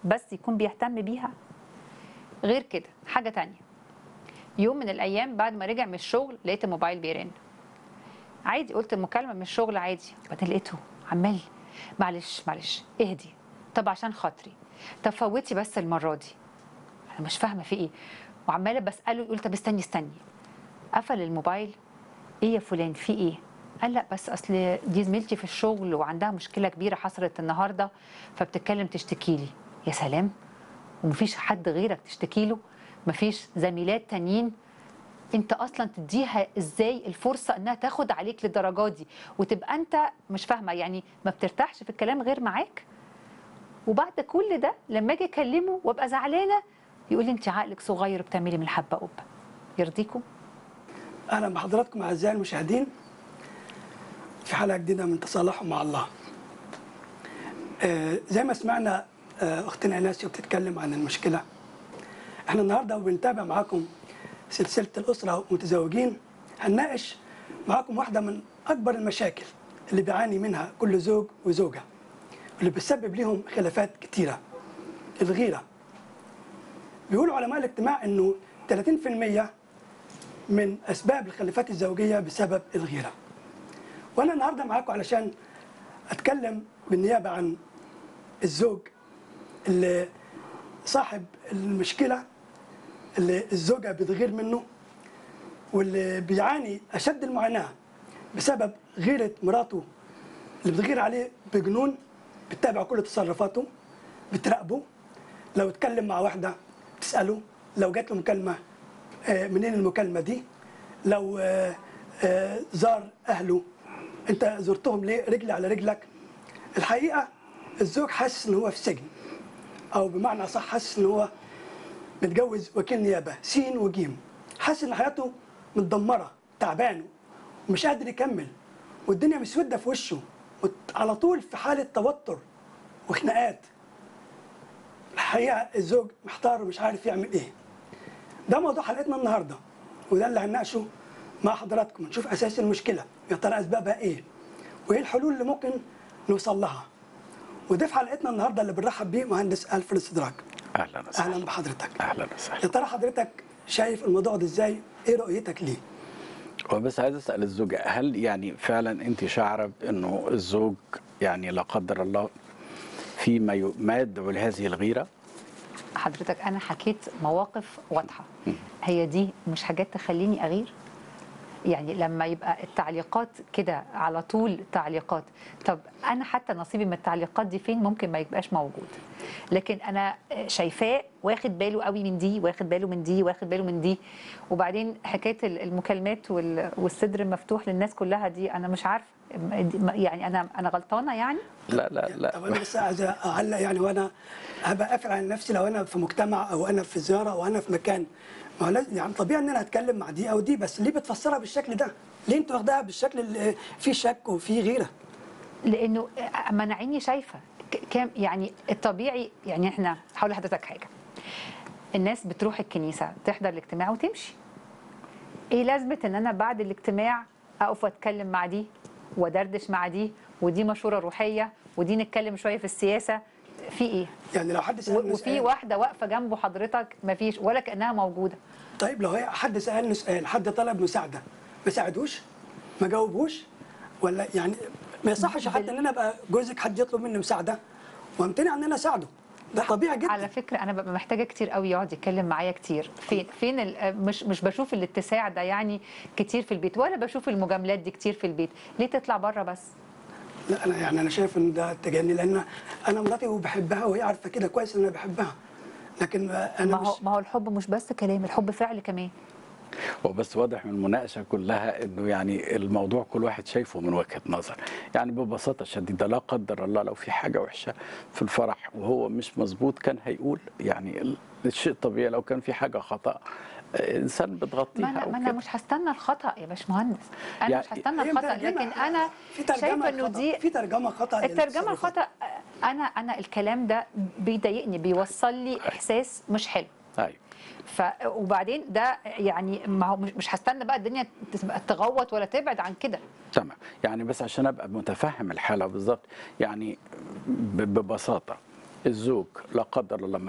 بس يكون بيهتم بيها غير كده حاجه تانية يوم من الايام بعد ما رجع من الشغل لقيت الموبايل بيرن عادي قلت المكالمه من الشغل عادي بعدين لقيته عمال معلش معلش اهدي طب عشان خاطري طب فوتي بس المره دي انا مش فاهمه في ايه وعماله بساله يقول طب استني استني قفل الموبايل ايه يا فلان في ايه قال لا بس اصل دي زميلتي في الشغل وعندها مشكله كبيره حصلت النهارده فبتتكلم تشتكي لي يا سلام ومفيش حد غيرك تشتكي له مفيش زميلات تانيين انت اصلا تديها ازاي الفرصه انها تاخد عليك للدرجه دي وتبقى انت مش فاهمه يعني ما بترتاحش في الكلام غير معاك وبعد كل ده لما اجي اكلمه وابقى زعلانه يقول لي انت عقلك صغير وبتعملي من الحبه قبه يرضيكم اهلا بحضراتكم اعزائي المشاهدين في حلقه جديده من تصالحهم مع الله. آه زي ما سمعنا آه اختنا ايناس بتتكلم عن المشكله. احنا النهارده بنتابع معاكم سلسله الاسره والمتزوجين هنناقش معاكم واحده من اكبر المشاكل اللي بيعاني منها كل زوج وزوجه واللي بتسبب لهم خلافات كتيره الغيره. بيقولوا علماء الاجتماع انه 30% من اسباب الخلافات الزوجيه بسبب الغيره. وانا النهارده معاكم علشان اتكلم بالنيابه عن الزوج اللي صاحب المشكله اللي الزوجه بتغير منه واللي بيعاني اشد المعاناه بسبب غيره مراته اللي بتغير عليه بجنون بتتابع كل تصرفاته بتراقبه لو اتكلم مع واحده تساله لو جات له مكالمه آه، منين المكالمه دي لو آه، آه، زار اهله انت زرتهم ليه رجلي على رجلك الحقيقه الزوج حاسس ان هو في سجن او بمعنى صح حاسس ان هو متجوز وكيل نيابه سين وجيم حاسس ان حياته متدمره تعبان ومش قادر يكمل والدنيا مسوده في وشه وت- على طول في حاله توتر وخناقات الحقيقه الزوج محتار ومش عارف يعمل ايه ده موضوع حلقتنا النهارده وده اللي هنناقشه مع حضراتكم نشوف اساس المشكله يا ترى اسبابها ايه وايه الحلول اللي ممكن نوصل لها وده في حلقتنا النهارده اللي بنرحب بيه مهندس الفريد صدراك اهلا وسهلا اهلا بحضرتك اهلا يا وسهلا ترى حضرتك شايف الموضوع ده ازاي ايه رؤيتك ليه وبس عايز اسال الزوجه هل يعني فعلا انت شعره انه الزوج يعني لا قدر الله في ما ي- ما يدعو لهذه الغيره حضرتك انا حكيت مواقف واضحه هي دي مش حاجات تخليني اغير يعني لما يبقى التعليقات كده على طول تعليقات طب انا حتى نصيبي من التعليقات دي فين ممكن ما يبقاش موجود لكن انا شايفاه واخد باله قوي من دي واخد باله من دي واخد باله من دي وبعدين حكايه المكالمات وال- والصدر المفتوح للناس كلها دي انا مش عارفه يعني انا انا غلطانه يعني لا لا لا طب انا بس عايز اعلق يعني وانا هبقى قافل على نفسي لو انا في مجتمع او انا في زياره او انا في مكان ما هو لازم يعني طبيعي ان انا هتكلم مع دي او دي بس ليه بتفسرها بالشكل ده؟ ليه انت واخداها بالشكل اللي فيه شك وفيه غيره؟ لانه اما انا عيني شايفه ك- كام يعني الطبيعي يعني احنا هقول لحضرتك حاجه الناس بتروح الكنيسه تحضر الاجتماع وتمشي ايه لازمه ان انا بعد الاجتماع اقف واتكلم مع دي ودردش مع دي ودي مشوره روحيه ودي نتكلم شويه في السياسه في ايه يعني لو حد سالني و- وفي سؤال واحده واقفه جنبه حضرتك مفيش ولا كانها موجوده طيب لو هي حد سالني سؤال حد طلب مساعده ما ساعدوش؟ ما جاوبوش؟ ولا يعني ما يصحش حتى ان انا ابقى جوزك حد يطلب مني مساعده وامتنع ان انا اساعده ده طبيعي جدا على فكره انا ببقى محتاجه كتير قوي يقعد يتكلم معايا كتير فين فين ال- مش مش بشوف الاتساع ده يعني كتير في البيت ولا بشوف المجاملات دي كتير في البيت ليه تطلع بره بس لا انا يعني انا شايف ان ده تجني لان انا مراتي وبحبها وهي عارفه كده كويس ان انا بحبها لكن انا ما هو مش ما هو الحب مش بس كلام الحب فعل كمان وبس واضح من المناقشه كلها انه يعني الموضوع كل واحد شايفه من وجهه نظر يعني ببساطه شديده لا قدر الله لو في حاجه وحشه في الفرح وهو مش مظبوط كان هيقول يعني ال- الشيء طبيعي لو كان في حاجه خطا آه، انسان بتغطيها ما انا أو ما انا كده. مش هستنى الخطا يا باشمهندس انا يعني مش هستنى هي الخطا مترجمة. لكن انا في ترجمة شايفه انه خطأ. دي في ترجمه خطا الترجمه للتصرفات. الخطا انا انا الكلام ده بيضايقني بيوصل لي احساس مش حلو ايوه ف وبعدين ده يعني ما هو مش مش هستنى بقى الدنيا تبقى تغوط ولا تبعد عن كده تمام يعني بس عشان ابقى متفهم الحاله بالظبط يعني ب- ببساطه الزوج لا قدر الله